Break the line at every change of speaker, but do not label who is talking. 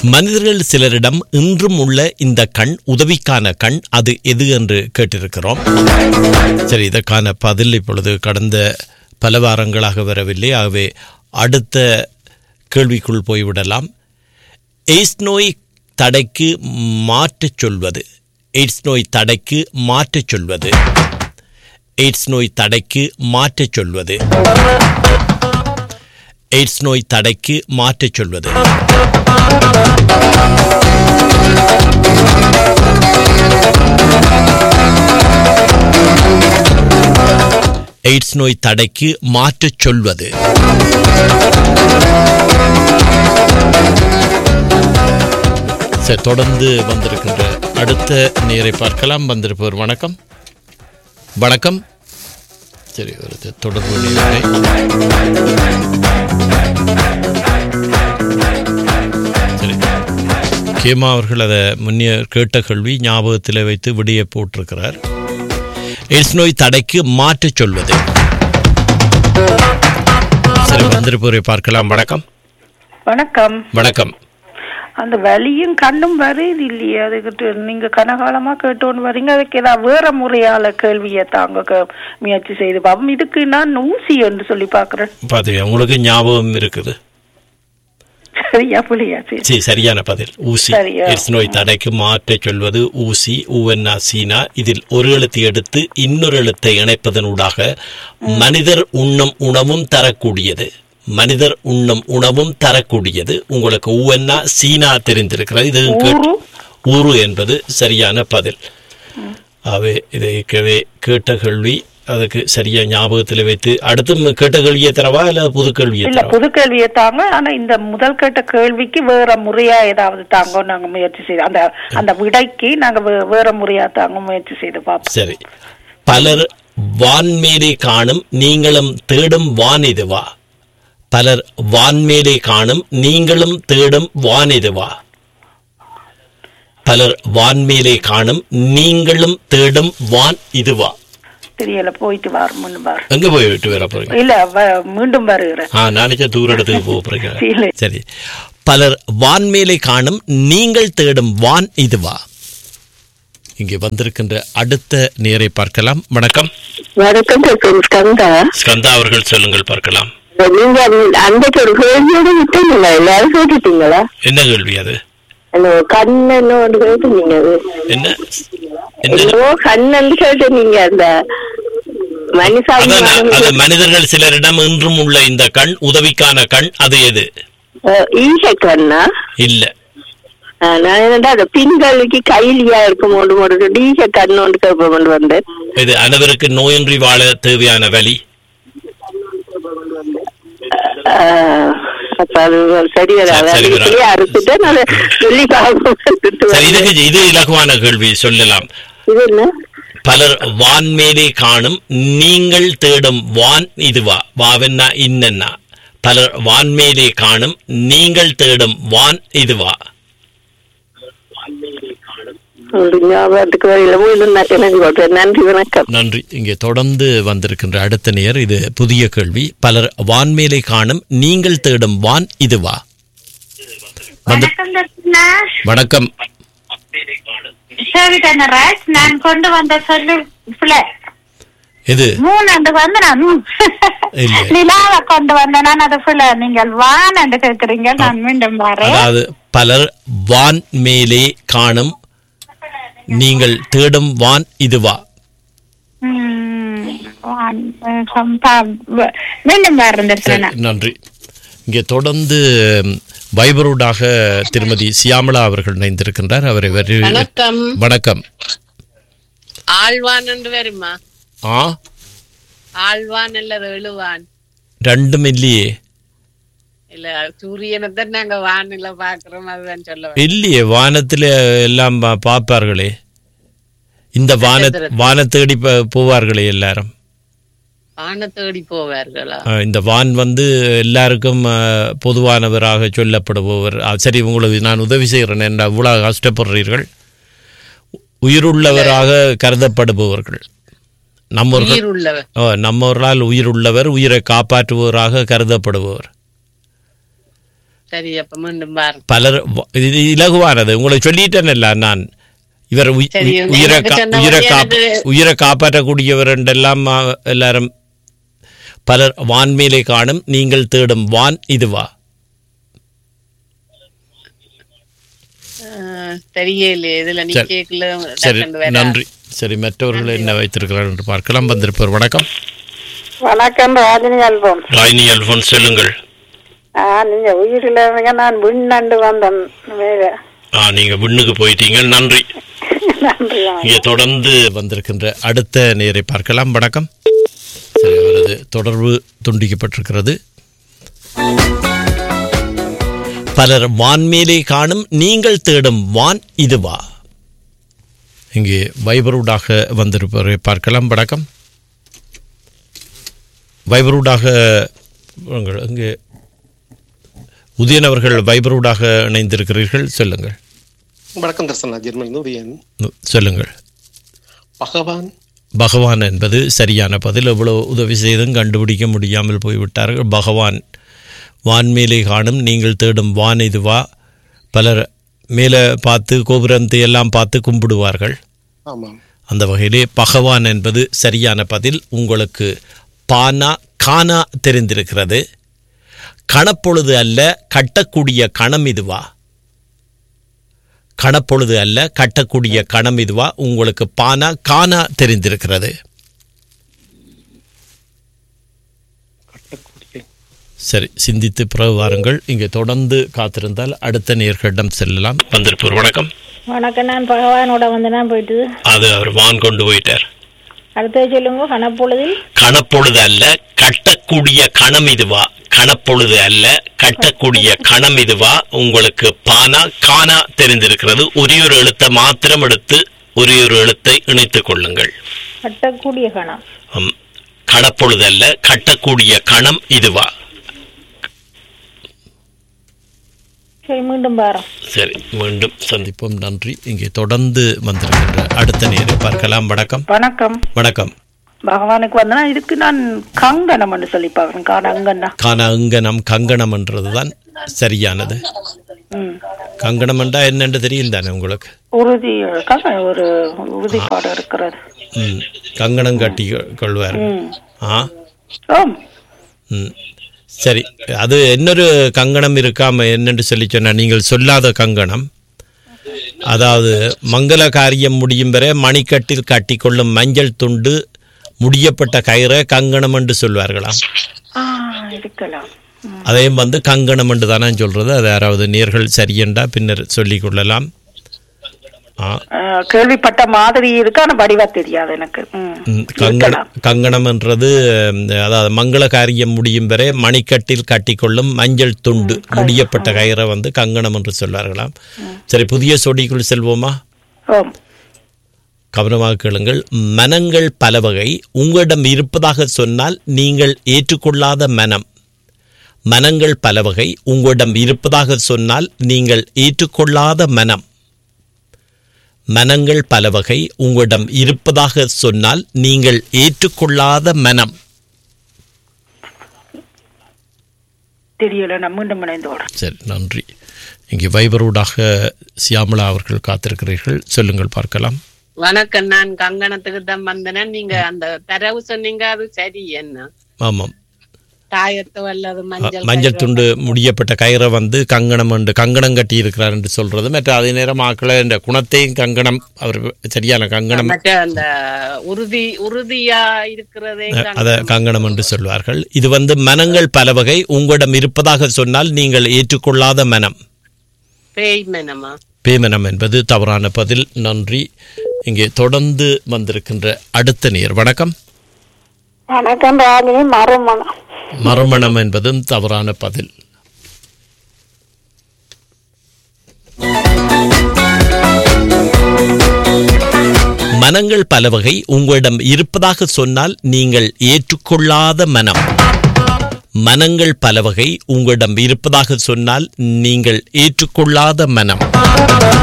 மனிதர்கள் சிலரிடம் இன்றும் உள்ள இந்த கண் உதவிக்கான கண் அது எது என்று கேட்டிருக்கிறோம் சரி இதற்கான பதில் இப்பொழுது கடந்த பல வாரங்களாக வரவில்லை ஆகவே அடுத்த கேள்விக்குள் போய்விடலாம் எய்ட்ஸ் நோய் தடைக்கு மாற்றச் சொல்வது எய்ட்ஸ் நோய் தடைக்கு மாற்றச் சொல்வது எய்ட்ஸ் நோய் தடைக்கு மாற்றச் சொல்வது எய்ட்ஸ் நோய் தடைக்கு மாற்றச் சொல்வது எய்ட்ஸ் நோய் தடைக்கு மாற்றச் சொல்வது சரி தொடர்ந்து வந்திருக்கின்ற அடுத்த நேரை பார்க்கலாம் வந்திருப்பவர் வணக்கம் வணக்கம் சரி ஒரு த- தொடர்பு நேரை சரி கேமா அவர்கள் அதை முன்னே கேட்ட கேள்வி ஞாபகத்தில் வைத்து விடிய போட்டிருக்கிறார் எய்ட்ஸ் நோய் தடைக்கு மாற்றச் சொல்வது சரி வந்திருப்பவரை பார்க்கலாம் வணக்கம்
வணக்கம்
வணக்கம்
அந்த வலியும் கண்ணும் வருது இல்லையே அதுக்கிட்ட நீங்க கனகாலமா கேட்டோன்னு வரீங்க அதுக்கு ஏதாவது வேற முறையால கேள்வியை தாங்க கே- முயற்சி செய்து பாப்போம் இதுக்கு நான் ஊசி என்று சொல்லி பாக்குறேன்
பாத்தீங்க உங்களுக்கு ஞாபகம் இருக்குது
சரியா புள்ளியா சரி
சரி சரியான பதில் ஊசி
சரியா.
எய்ட்ஸ் நோய் தடைக்கு மாற்றச் சொல்வது ஊசி ஊவென்னா சீனா இதில் ஒரு எழுத்தை எடுத்து இன்னொரு எழுத்தை இணைப்பதனூடாக மனிதர் உண்ணும் உணவும் தரக்கூடியது மனிதர் உண்ணும் உணவும் தரக்கூடியது உங்களுக்கு ஊவென்னா சீனா தெரிந்திருக்கிறது இது கேட்டு- ஊரு என்பது சரியான பதில் ஆகவே இதை கேவே கேட்ட கேள்வி அதுக்கு சரியா ஞாபகத்தில் வைத்து அடுத்து கேட்ட கேள்வியை தரவா இல்ல புது கேள்வியை
இல்ல
தரவா
புது கேள்வியை தாங்க ஆனா இந்த முதல் கேட்ட கேள்விக்கு வேற முறையா ஏதாவது தாங்க நாங்க முயற்சி செய்து அந்த அந்த விடைக்கு நாங்க வே- வேற முறையா தாங்க முயற்சி செய்து பார்ப்போம்
சரி பலர் வான்மேலே காணும் நீங்களும் தேடும் வான் இதுவா பலர் வான்மேலே காணும் நீங்களும் தேடும் வான் இதுவா பலர் வான்மேலே காணும் நீங்களும் தேடும் வான் இதுவா
தெரியல போயிட்டு வார் முன்னு வார்
எங்க போய் விட்டு வர போறீங்க
இல்ல வ- மீண்டும் வருகிறேன்
ஆ நினைச்ச தூர இடத்துக்கு போக போறீங்க
இல்லை.
சரி பலர் வான்மேலே காணும் நீங்கள் தேடும் வான் இதுவா இங்கே வந்திருக்கின்ற அடுத்த நேரை பார்க்கலாம் வணக்கம்
வணக்கம் டாக்டர் ஸ்கந்தா
ஸ்கந்தா அவர்கள் சொல்லுங்கள் பார்க்கலாம்
நீங்க அந்த- அன்றைக்கு ஒரு கேள்வியோட விட்டீங்களா எல்லாரும் கேட்டுட்டீங்களா
என்ன கேள்வி அது
அந்த கண்ணன் ஒன்று கேட்டுனீங்க அது
என்ன என்ன
என்னவோ கண்ணன் கேட்டுனீங்க அந்த மனுஷாவி
அதான் அது மனிதர்கள் சிலரிடம் இன்றும் உள்ள இந்த கண் உதவிக்கான கண் அது எது
ஈச கண்ணா
இல்ல
அஹ், நான் என்னடா அந்த பின்களுக்கு கைலியா இருக்கும் ஒன்று ஒரு டீச கண்ணு ஒன்று கேட்ப கொண்டு வந்தேன்
இது அனைவருக்கு நோயின்றி வாழ தேவையான வழி
அஹ், அப்ப அது சரி வராது
சரி, சரி வராது.
அதுலயே அறுத்துட்டு நான் சொல்லி பார்ப்போம்
சரி இதுக்கு இது இலகுவான கேள்வி சொல்லலாம்
இது என்ன
பலர் வான்மேலே காணும் நீங்கள் தேடும் வான் இதுவா வாவென்னா இன்னென்னா பலர் வான்மேலே காணும் நீங்கள் தேடும் வான் இதுவா
ஒரு ஞாபகத்துக்கு வரையில மீண்டும் நான் எனக்கு சொல்றேன் நன்றி வணக்கம்
நன்றி இங்கே தொடர்ந்து வந்திருக்கின்ற அடுத்த நேர் இது புதிய கேள்வி பலர் வான்மேலே காணும் நீங்கள் தேடும் வான் இதுவா வந்து
வணக்கம் தர்ஷனா
வணக்கம்
சரி தனராஜ் நான் கொண்டு வந்த சொல்லு பிள்ளை
இது
மூணு அண்டு வந்து நான்
இல்ல.
நிலாவை கொண்டு வந்தேன் நான் அது பிள்ளை நீங்கள் வான் என்று கேட்கிறீங்க நான் மீண்டும் வரேன்
அதாவது பலர் வான் மேலே காணும் நீங்கள் தேடும் வான் இதுவா
ம், வான், அஹ், சம்பா- வ- மீண்டும் வரேன் தர்ஷனா
சரி, நன்றி இங்கே தொடர்ந்து ம், வைபரூடாக திருமதி சியாமளா அவர்கள் இணைந்திருக்கின்றார் அவரை வரி
வணக்கம்
வணக்கம்
ஆழ்வான் என்று வருமா
ஆ
ஆழ்வான் அல்லது எழுவான்
ரெண்டும் இல்லையே
இல்ல சூரியனை தான் நாங்க வானில பாக்குறோம் அதுதான் சொல்ல வரேன்.
இல்லையே வானத்தில் எல்லாம் பா- பார்ப்பார்களே இந்த வான வான தேடி ப- போவார்களே எல்லாரும்
வானை தேடி போவார்களா
ஆ, இந்த வான் வந்து எல்லாருக்கும் ஆ, பொதுவானவராக சொல்லப்படுபவர் ஆ, சரி உங்களுக்கு நான் உதவி செய்கிறேன் என்ற அவ்வளோ கஷ்டப்படுறீர்கள் உயிருள்ளவராக கருதப்படுபவர்கள் நம்மவர்கள்
உயிர் உள்ளவர்
ஓ, நம்மவர்களால் உயிர் உள்ளவர் உயிரை காப்பாற்றுபவராக கருதப்படுபவர்
சரி அப்ப மீண்டும் பாருங்க
பலர் வ- இது இலகுவானது உங்களை சொல்லிட்டேன்ல நான் இவர் உயி-
சரி,
உயி-
உங்க
உயிரை
எனக்கு
கா-
சொன்ன
உயிரை
உடனே
காப்ப
எனக்கு-
உயிரை காப்பாற்றக்கூடியவர் என்றெல்லாம் ஆ, எல்லாரும் பலர் வான்மேலே காணும் நீங்கள் தேடும் வான் இதுவா
அஹ், தெரியலையே இதுல நீ
சரி.
கேக்கல
சரி
டக்குன்னு வேற.
நன்றி சரி மற்றவர்கள் என்ன வைத்திருக்கிறார் என்று பார்க்கலாம் வந்திருப்பவர் வணக்கம்
வணக்கம் ராஜினி அல்பம்
ராயினி அல்போன் சொல்லுங்கள்
ஆ நீங்க உயிரில் இருந்தீங்க நான் விண்ணண்டு வந்தேன் மேல
ஆ நீங்க விண்ணுக்கு போயிட்டீங்க நன்றி
நன்றி வணக்கம்.
இங்கே தொடர்ந்து வந்திருக்கின்ற அடுத்த நேரை பார்க்கலாம் வணக்கம் சரி அவரது தொடர்பு துண்டிக்கப்பட்டிருக்கிறது பலர் வான்மேலே காணும் நீங்கள் தேடும் வான் இதுவா இங்கே வைபரூடாக வந்திருப்பவரை பார்க்கலாம் வணக்கம் வைபரூடாக வாருங்கள். இங்கே உதயன் அவர்கள் வைபரூடாக இணைந்திருக்கிறீர்கள் சொல்லுங்கள்
வணக்கம் தர்சனா ஜெர்மன் உதயன்
சொல்லுங்கள்
பகவான்
பகவான் என்பது சரியான பதில் எவ்வளவு உதவி செய்தும் கண்டுபிடிக்க முடியாமல் போய்விட்டார்கள் பகவான் வான்மேலே காணும் நீங்கள் தேடும் வான் இதுவா பலர் மேலே பார்த்து கோபுரத்தை எல்லாம் பார்த்து கும்பிடுவார்கள்
ஆமாம்
அந்த வகையிலே பகவான் என்பது சரியான பதில் உங்களுக்கு பானா கானா தெரிந்திருக்கிறது கணப்பொழுது அல்ல கட்டக்கூடிய கணம் இதுவா கணப்பொழுது அல்ல கட்டக்கூடிய கணம் இதுவா உங்களுக்கு பானா கானா தெரிந்திருக்கிறது
கட்டக்கூடிய
சரி சிந்தித்து பிறகு வாருங்கள் இங்கே தொடர்ந்து காத்திருந்தால் அடுத்த நேர்களிடம் செல்லலாம் வந்திருப்போர் வணக்கம்
வணக்கம் நான் பகவானோட வந்தேனா போயிட்டு
அது அவர் வான் கொண்டு போயிட்டார்
அடுத்தது சொல்லுங்க கணப்பொழுதில்
கணப்பொழுது அல்ல கட்டக்கூடிய கணம் இதுவா கணப்பொழுது அல்ல கட்டக்கூடிய கணம் இதுவா உங்களுக்கு பானா கானா தெரிந்திருக்கிறது ஒரே ஒரு எழுத்தை மாத்திரம் எடுத்து ஒரே ஒரு எழுத்தை இணைத்துக் கொள்ளுங்கள்
கட்டக்கூடிய கணம்
ம். கணப்பொழுது அல்ல கட்டக்கூடிய கணம் இதுவா
சரி மீண்டும் பாரம்
சரி மீண்டும் சந்திப்போம் நன்றி இங்கே தொடர்ந்து வந்திருக்கின்ற அடுத்த நேரை பார்க்கலாம் வணக்கம்
வணக்கம்
வணக்கம்
பகவானுக்கு வந்தனா இதுக்கு நான் கங்கணம்னு சொல்லி பாக்குறேன் காணங்கண்ணா
கான அங்கனம் கங்கணம் என்றதுதான் சரியானது
ம்
கங்கணம் என்றா என்னன்னு தெரியும் தானே உங்களுக்கு
உறுதி கங்க ஒரு உறுதிப்பாடு இருக்கிறது
ம் கங்கணம் கட்டி கொள்வார்
ம்
ஆ
ஓம்
ம் சரி அது இன்னொரு கங்கணம் இருக்காம என்னன்னு சொல்லி சொன்னா நீங்கள் சொல்லாத கங்கணம் அதாவது மங்கள காரியம் முடியும் வரை மணிக்கட்டில் கட்டிக்கொள்ளும் மஞ்சள் துண்டு முடியப்பட்ட கயிறை கங்கணம் என்று சொல்வார்களாம்
ஆ இருக்கலாம் ம்.
அதையும் வந்து கங்கணம் என்று தானே சொல்றது அது யாராவது நேர்கள் சரியென்றா பின்னர் சொல்லிக் கொள்ளலாம் ஆ
ஆ, கேள்விப்பட்ட மாதிரி இருக்கு ஆனா வடிவா தெரியாது எனக்கு ம்.
ம், கங்கணம்
இருக்கலாம்.
கங்கணம்ன்றது ம், அதாவது மங்கள காரியம் முடியும் வரை மணிக்கட்டில் கட்டிக்கொள்ளும் மஞ்சள் துண்டு முடியப்பட்ட கயிறை வந்து கங்கணம் என்று சொல்வார்களாம் சரி புதிய சொடிக்குள் செல்வோமா
ஓம்
கவனமாக கேளுங்கள் மனங்கள் பல வகை உங்களிடம் இருப்பதாக சொன்னால் நீங்கள் ஏற்றுக்கொள்ளாத மனம் மனங்கள் பல வகை உங்களிடம் இருப்பதாக சொன்னால் நீங்கள் ஏற்றுக்கொள்ளாத மனம் மனங்கள் பல வகை உங்களிடம் இருப்பதாக சொன்னால் நீங்கள் ஏற்றுக்கொள்ளாத மனம்
தெரியல நான் மீண்டும் இணைந்து வரேன்
சரி நன்றி இங்கே வைபரூடாக சியாமளா அவர்கள் காத்திருக்கிறீர்கள் சொல்லுங்கள் பார்க்கலாம்
வணக்கம் நான் கங்கணத்துக்கு தான் வந்தேன் நீங்க அந்த தரவு சொன்னீங்க அது சரி என்ன
ஆமாம்
தாயத்தோ அல்லது மஞ்சள்
மஞ்சள்
கயிறோ.
துண்டு முடியப்பட்ட கயிறை வந்து கங்கணம் என்று கங்கணம் கட்டி இருக்கிறார் என்று சொல்றது மற்ற அதே நேரம் ஆக்களை இந்த குணத்தையும் கங்கணம் அவர் சரியான கங்கணம்
மற்ற அந்த உறுதி உறுதியா இருக்கிறதே
அதை கங்கணம் என்று சொல்வார்கள் இது வந்து மனங்கள் பல வகை உங்களிடம் இருப்பதாக சொன்னால் நீங்கள் ஏற்றுக்கொள்ளாத மனம்
பேய் மனமா
பேமனம் என்பது தவறான பதில் நன்றி இங்கே தொடர்ந்து வந்திருக்கின்ற அடுத்த நேர் வணக்கம்
வணக்கம் ராஜினி மறுமணம்
மறுமணம் என்பதும் தவறான பதில் மனங்கள் பல வகை உங்களிடம் இருப்பதாக சொன்னால் நீங்கள் ஏற்றுக்கொள்ளாத மனம் மனங்கள் பல வகை உங்களிடம் இருப்பதாக சொன்னால் நீங்கள் ஏற்றுக்கொள்ளாத மனம்